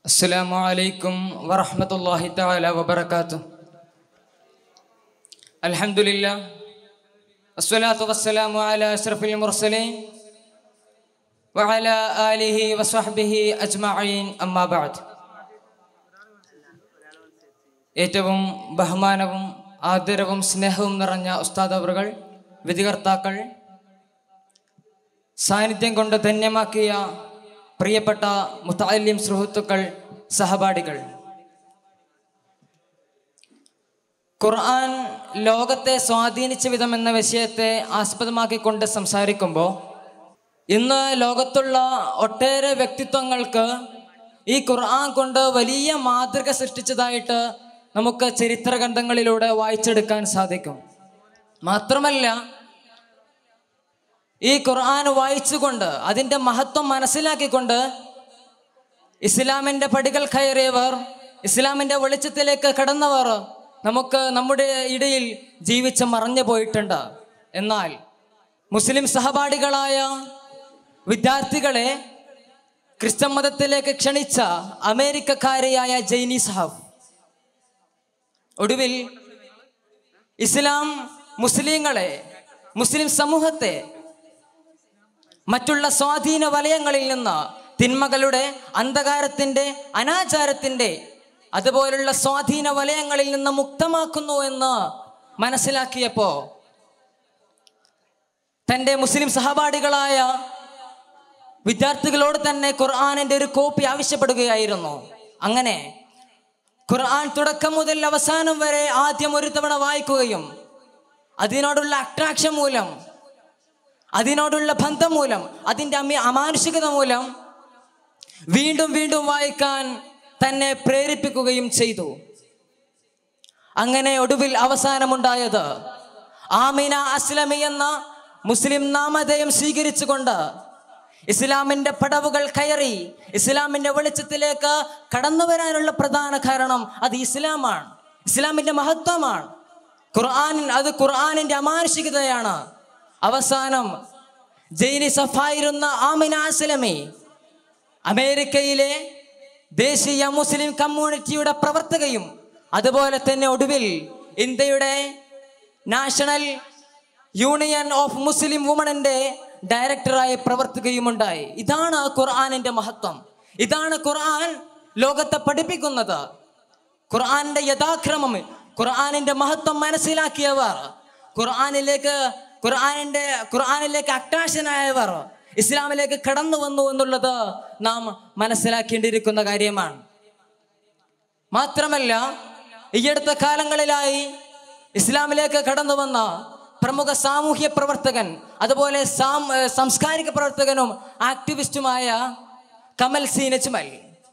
السلام عليكم ورحمة الله تعالى وبركاته الحمد لله الصلاة والسلام على أشرف المرسلين وعلى آله وصحبه أجمعين أما بعد ഏറ്റവും ബഹുമാനവും ആദരവും സ്നേഹവും നിറഞ്ഞ ഉസ്താദ് അവറുകൾ വിധികർത്താക്കൾ സാന്നിധ്യം കൊണ്ട് ധന്യമാക്കിയ പ്രിയപ്പെട്ട മുത്താലിം സുഹൃത്തുക്കൾ സഹപാഠികൾ ഖുർആൻ ലോകത്തെ സ്വാധീനിച്ച വിധം എന്ന വിഷയത്തെ ആസ്പദമാക്കിക്കൊണ്ട് സംസാരിക്കുമ്പോൾ ഇന്ന് ലോകത്തുള്ള ഒട്ടേറെ വ്യക്തിത്വങ്ങൾക്ക് ഈ ഖുർആൻ കൊണ്ട് വലിയ മാതൃക സൃഷ്ടിച്ചതായിട്ട് നമുക്ക് ചരിത്രഗ്രന്ഥങ്ങളിലൂടെ വായിച്ചെടുക്കാൻ സാധിക്കും മാത്രമല്ല ഈ ഖുർആൻ വായിച്ചുകൊണ്ട് അതിൻ്റെ മഹത്വം മനസ്സിലാക്കിക്കൊണ്ട് ഇസ്ലാമിൻ്റെ പടികൾ കയറിയവർ ഇസ്ലാമിൻ്റെ വെളിച്ചത്തിലേക്ക് കടന്നവർ നമുക്ക് നമ്മുടെ ഇടയിൽ ജീവിച്ച് മറഞ്ഞു പോയിട്ടുണ്ട് എന്നാൽ മുസ്ലിം സഹപാഠികളായ വിദ്യാർത്ഥികളെ ക്രിസ്ത്യൻ മതത്തിലേക്ക് ക്ഷണിച്ച അമേരിക്കക്കാരിയായ ജൈനി സാഹബ് ഒടുവിൽ ഇസ്ലാം മുസ്ലിങ്ങളെ മുസ്ലിം സമൂഹത്തെ മറ്റുള്ള സ്വാധീന വലയങ്ങളിൽ നിന്ന് തിന്മകളുടെ അന്ധകാരത്തിൻ്റെ അനാചാരത്തിൻ്റെ അതുപോലുള്ള സ്വാധീന വലയങ്ങളിൽ നിന്ന് മുക്തമാക്കുന്നു എന്ന് മനസ്സിലാക്കിയപ്പോൾ തൻ്റെ മുസ്ലിം സഹപാഠികളായ വിദ്യാർത്ഥികളോട് തന്നെ ഖുർആാനിൻ്റെ ഒരു കോപ്പി ആവശ്യപ്പെടുകയായിരുന്നു അങ്ങനെ ഖുർആൻ തുടക്കം മുതൽ അവസാനം വരെ ആദ്യം ഒരു തവണ വായിക്കുകയും അതിനോടുള്ള അട്രാക്ഷൻ മൂലം അതിനോടുള്ള ബന്ധം മൂലം അതിൻ്റെ അമ്മ അമാനുഷികത മൂലം വീണ്ടും വീണ്ടും വായിക്കാൻ തന്നെ പ്രേരിപ്പിക്കുകയും ചെയ്തു അങ്ങനെ ഒടുവിൽ അവസാനമുണ്ടായത് ആമിന അസ്ലമി എന്ന മുസ്ലിം നാമധേയം സ്വീകരിച്ചുകൊണ്ട് ഇസ്ലാമിന്റെ പടവുകൾ കയറി ഇസ്ലാമിന്റെ വെളിച്ചത്തിലേക്ക് കടന്നു വരാനുള്ള പ്രധാന കാരണം അത് ഇസ്ലാമാണ് ഇസ്ലാമിന്റെ മഹത്വമാണ് ഖുർആൻ അത് ഖുർആാനിന്റെ അമാനുഷികതയാണ് അവസാനം ജൈനി സഫായിരുന്ന ആമിന അസ്ലമി അമേരിക്കയിലെ ദേശീയ മുസ്ലിം കമ്മ്യൂണിറ്റിയുടെ പ്രവർത്തകയും അതുപോലെ തന്നെ ഒടുവിൽ ഇന്ത്യയുടെ നാഷണൽ യൂണിയൻ ഓഫ് മുസ്ലിം വുമണിന്റെ ഡയറക്ടറായി പ്രവർത്തിക്കുകയുമുണ്ടായി ഇതാണ് ഖുർആാനിന്റെ മഹത്വം ഇതാണ് ഖുർആൻ ലോകത്തെ പഠിപ്പിക്കുന്നത് ഖുർആാനിന്റെ യഥാക്രമം ഖുർആാനിന്റെ മഹത്വം മനസ്സിലാക്കിയവർ ഖുർആാനിലേക്ക് ഖുർആാനിന്റെ ഖുർആാനിലേക്ക് അട്രാക്ഷനായവർ ഇസ്ലാമിലേക്ക് കടന്നു വന്നു എന്നുള്ളത് നാം മനസ്സിലാക്കേണ്ടിയിരിക്കുന്ന കാര്യമാണ് മാത്രമല്ല ഈ അടുത്ത കാലങ്ങളിലായി ഇസ്ലാമിലേക്ക് കടന്നു വന്ന പ്രമുഖ സാമൂഹ്യ പ്രവർത്തകൻ അതുപോലെ സാം സാംസ്കാരിക പ്രവർത്തകനും ആക്ടിവിസ്റ്റുമായ കമൽ സി നജ്മൽ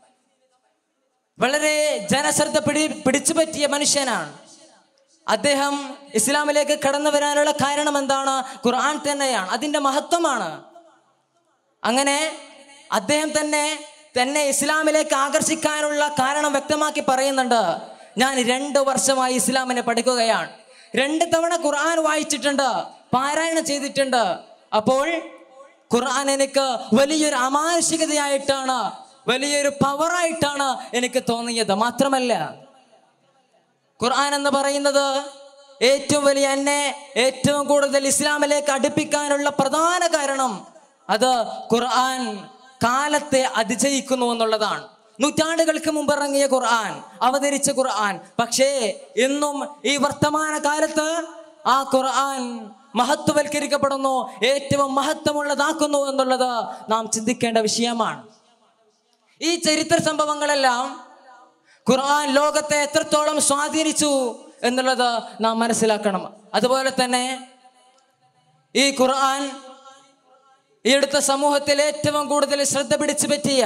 വളരെ ജനശ്രദ്ധ പിടി പിടിച്ചു പറ്റിയ മനുഷ്യനാണ് അദ്ദേഹം ഇസ്ലാമിലേക്ക് കടന്നു വരാനുള്ള കാരണം എന്താണ് ഖുർആൻ തന്നെയാണ് അതിൻ്റെ മഹത്വമാണ് അങ്ങനെ അദ്ദേഹം തന്നെ തന്നെ ഇസ്ലാമിലേക്ക് ആകർഷിക്കാനുള്ള കാരണം വ്യക്തമാക്കി പറയുന്നുണ്ട് ഞാൻ രണ്ട് വർഷമായി ഇസ്ലാമിനെ പഠിക്കുകയാണ് രണ്ട് തവണ ഖുർആൻ വായിച്ചിട്ടുണ്ട് പാരായണം ചെയ്തിട്ടുണ്ട് അപ്പോൾ ഖുർആൻ എനിക്ക് വലിയൊരു അമാനുഷികതയായിട്ടാണ് വലിയൊരു പവറായിട്ടാണ് എനിക്ക് തോന്നിയത് മാത്രമല്ല ഖുർആൻ എന്ന് പറയുന്നത് ഏറ്റവും വലിയ എന്നെ ഏറ്റവും കൂടുതൽ ഇസ്ലാമിലേക്ക് അടുപ്പിക്കാനുള്ള പ്രധാന കാരണം അത് ഖുർആൻ കാലത്തെ അതിജയിക്കുന്നു എന്നുള്ളതാണ് നൂറ്റാണ്ടുകൾക്ക് മുമ്പ് ഇറങ്ങിയ ഖുർആൻ അവതരിച്ച ഖുർആൻ പക്ഷേ ഇന്നും ഈ വർത്തമാന കാലത്ത് ആ ഖുർആൻ മഹത്വവൽക്കരിക്കപ്പെടുന്നു ഏറ്റവും മഹത്വമുള്ളതാക്കുന്നു എന്നുള്ളത് നാം ചിന്തിക്കേണ്ട വിഷയമാണ് ഈ ചരിത്ര സംഭവങ്ങളെല്ലാം ഖുർആൻ ലോകത്തെ എത്രത്തോളം സ്വാധീനിച്ചു എന്നുള്ളത് നാം മനസ്സിലാക്കണം അതുപോലെ തന്നെ ഈ ഖുർആൻ ഈ അടുത്ത സമൂഹത്തിൽ ഏറ്റവും കൂടുതൽ ശ്രദ്ധ പിടിച്ചു പറ്റിയ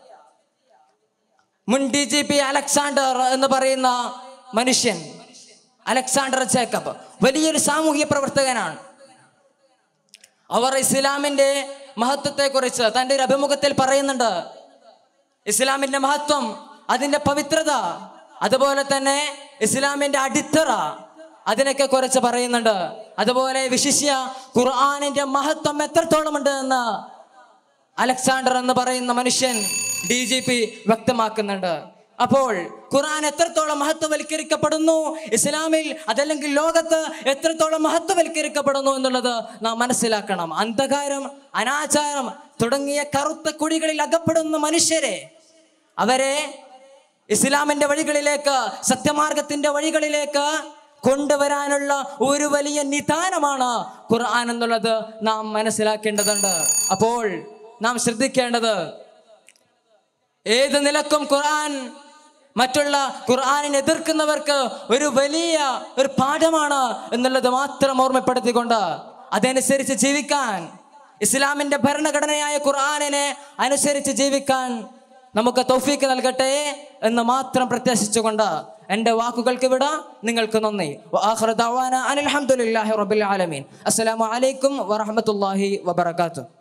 മുൻ ഡി ജി പി അലക്സാണ്ടർ എന്ന് പറയുന്ന മനുഷ്യൻ അലക്സാണ്ടർ ജേക്കബ് വലിയൊരു സാമൂഹിക പ്രവർത്തകനാണ് അവർ ഇസ്ലാമിന്റെ മഹത്വത്തെക്കുറിച്ച് തൻ്റെ ഒരു അഭിമുഖത്തിൽ പറയുന്നുണ്ട് ഇസ്ലാമിന്റെ മഹത്വം അതിന്റെ പവിത്രത അതുപോലെ തന്നെ ഇസ്ലാമിന്റെ അടിത്തറ അതിനൊക്കെ കുറിച്ച് പറയുന്നുണ്ട് അതുപോലെ വിശിഷ്യ ഖുർആാനിന്റെ മഹത്വം എത്രത്തോളം ഉണ്ട് എന്ന് അലക്സാണ്ടർ എന്ന് പറയുന്ന മനുഷ്യൻ ഡി ജി പി വ്യക്തമാക്കുന്നുണ്ട് അപ്പോൾ ഖുർആൻ എത്രത്തോളം മഹത്വവൽക്കരിക്കപ്പെടുന്നു ഇസ്ലാമിൽ അതല്ലെങ്കിൽ ലോകത്ത് എത്രത്തോളം മഹത്വവൽക്കരിക്കപ്പെടുന്നു എന്നുള്ളത് നാം മനസ്സിലാക്കണം അന്ധകാരം അനാചാരം തുടങ്ങിയ കറുത്ത കുഴികളിൽ അകപ്പെടുന്ന മനുഷ്യരെ അവരെ ഇസ്ലാമിന്റെ വഴികളിലേക്ക് സത്യമാർഗത്തിന്റെ വഴികളിലേക്ക് കൊണ്ടുവരാനുള്ള ഒരു വലിയ നിദാനമാണ് ഖുർആൻ എന്നുള്ളത് നാം മനസ്സിലാക്കേണ്ടതുണ്ട് അപ്പോൾ നാം ശ്രദ്ധിക്കേണ്ടത് ഏത് നിലക്കും ഖുർആൻ മറ്റുള്ള ഖുർആനിനെ എതിർക്കുന്നവർക്ക് ഒരു വലിയ ഒരു പാഠമാണ് എന്നുള്ളത് മാത്രം ഓർമ്മപ്പെടുത്തിക്കൊണ്ട് അതനുസരിച്ച് ജീവിക്കാൻ ഇസ്ലാമിന്റെ ഭരണഘടനയായ ഖുർആനിനെ അനുസരിച്ച് ജീവിക്കാൻ നമുക്ക് തൗഫീക്ക് നൽകട്ടെ എന്ന് മാത്രം പ്രത്യാശിച്ചുകൊണ്ട് എൻ്റെ വാക്കുകൾക്ക് വിട നിങ്ങൾക്ക് നന്ദി വആഖിറു ദഅവാന അനിൽ ഹംദുലില്ലാഹി റബ്ബിൽ ആലമീൻ അസ്സലാമു അലൈക്കും വറഹ്മത്തുള്ളാഹി വബറകാതുഹു